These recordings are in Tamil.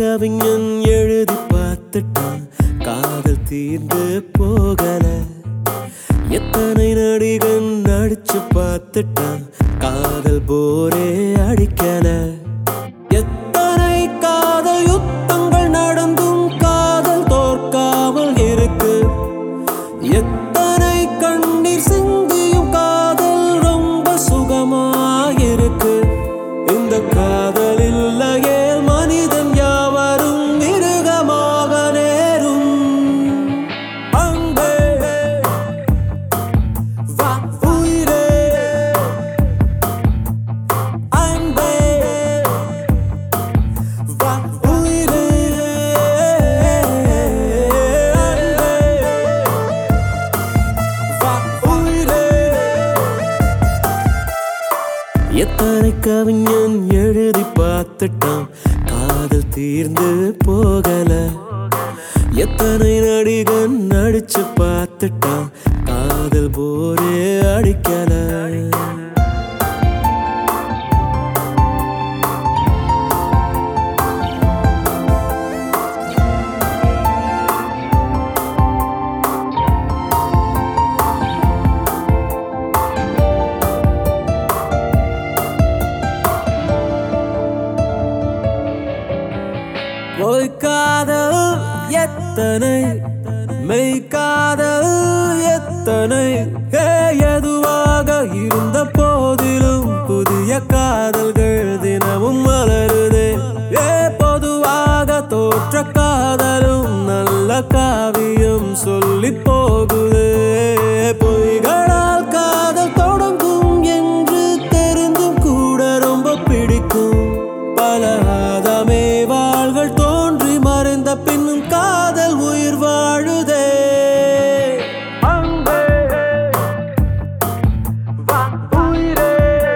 கவிஞன் எழுதி பார்த்துட்டான் காதல் தீர்ந்து போகல எத்தனை நடிகன் நடிச்சு பார்த்துட்டான் காதல் போரே அடிக்கல எத்தனை காதல் யுத்தங்கள் நடந்தும் காதல் தோற்காமல் இருக்கு எத்தனை கண்ணீர் சிந்தியும் காதல் ரொம்ப சுகமாயிருக்கு இந்த காதல் இல்லையே மனிதன் யாவரும் மிருகமாக நேரும் அன்பே வா உயிரே அன்பே வா உயிரே அன்பே வா உயிரே எத்தனை கவிஞன் எழுதி பார்த்துட்டான் காதல் தீர்ந்து போகல எத்தனை நடிகன் நடிச்சு பார்த்துட்டான் காதல் போரே அடிக்கல பொய் காதல் எத்தனை மெய் காதல் எத்தனை ஏ, எதுவாக இருந்த போதிலும் புதிய காதல்கள் தினமும் மலருதே ஏ பொதுவாக தோற்ற காதலும் நல்ல காவியம் சொல்லி போகுதே பொய்களால் காதல் தொடங்கும் என்று தெரிந்தும் கூட ரொம்ப பிடிக்கும் பல ஆதாமே வாள்கள் தோன்றி மறைந்த பின்னும் காதல் உயிர் வாழுதே அன்பே, வா உயிரே.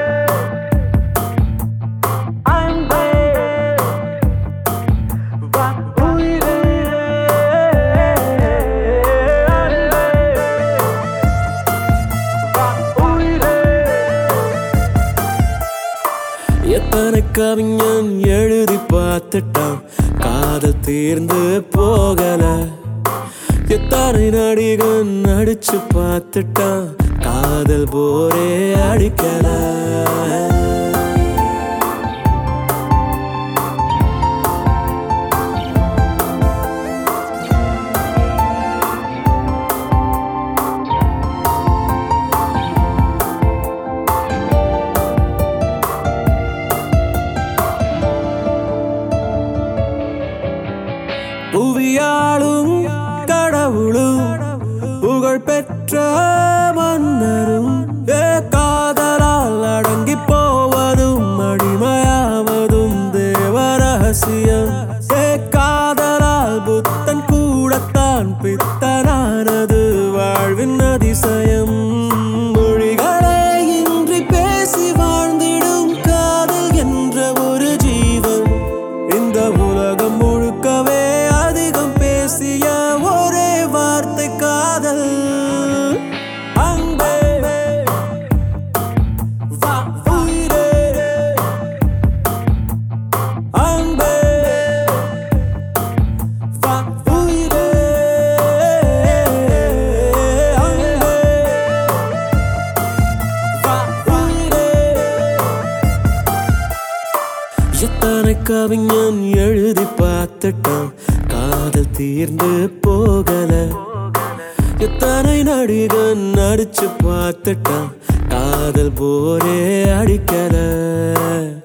அன்பே, வா உயிரே. அன்பே, வா உயிரே. எத்தனை கவிஞன் எழுதி பார்த்துட்டான் காதல் தீர்ந்து போகல எத்தனை நடிகன் நடிச்சு பார்த்துட்டான் காதல் போரே அடிக்கல புவியாளும் கடவுளும் புகழ் பெற்ற மன்னரும் ஏ காதலால் அடங்கி போவதும் அடிமையாவதும் தேவ ரகசியம் ஏ காதலால் புத்தன் கூடத்தான் பித்தனானது வாழ்வின் அதிசயம் மொழிகளே இன்றி பேசி வாழ்ந்திடும் காதல் என்ற ஒரு ஜீவன் இந்த உலகம் முழுக்கவே அதிகம் பேசிய ஒரே வார்த்தை காதல் அன்பே வா உயிரே அன்பே வா உயிரே அன்பே வா உயிரே எத்தனை கவிஞன் எழுதி பார்த்துட்டான் காதல் தீர்ந்து போகல எத்தனை நடிகன் நடிச்சு பார்த்துட்டான் காதல் போரே அடிக்கல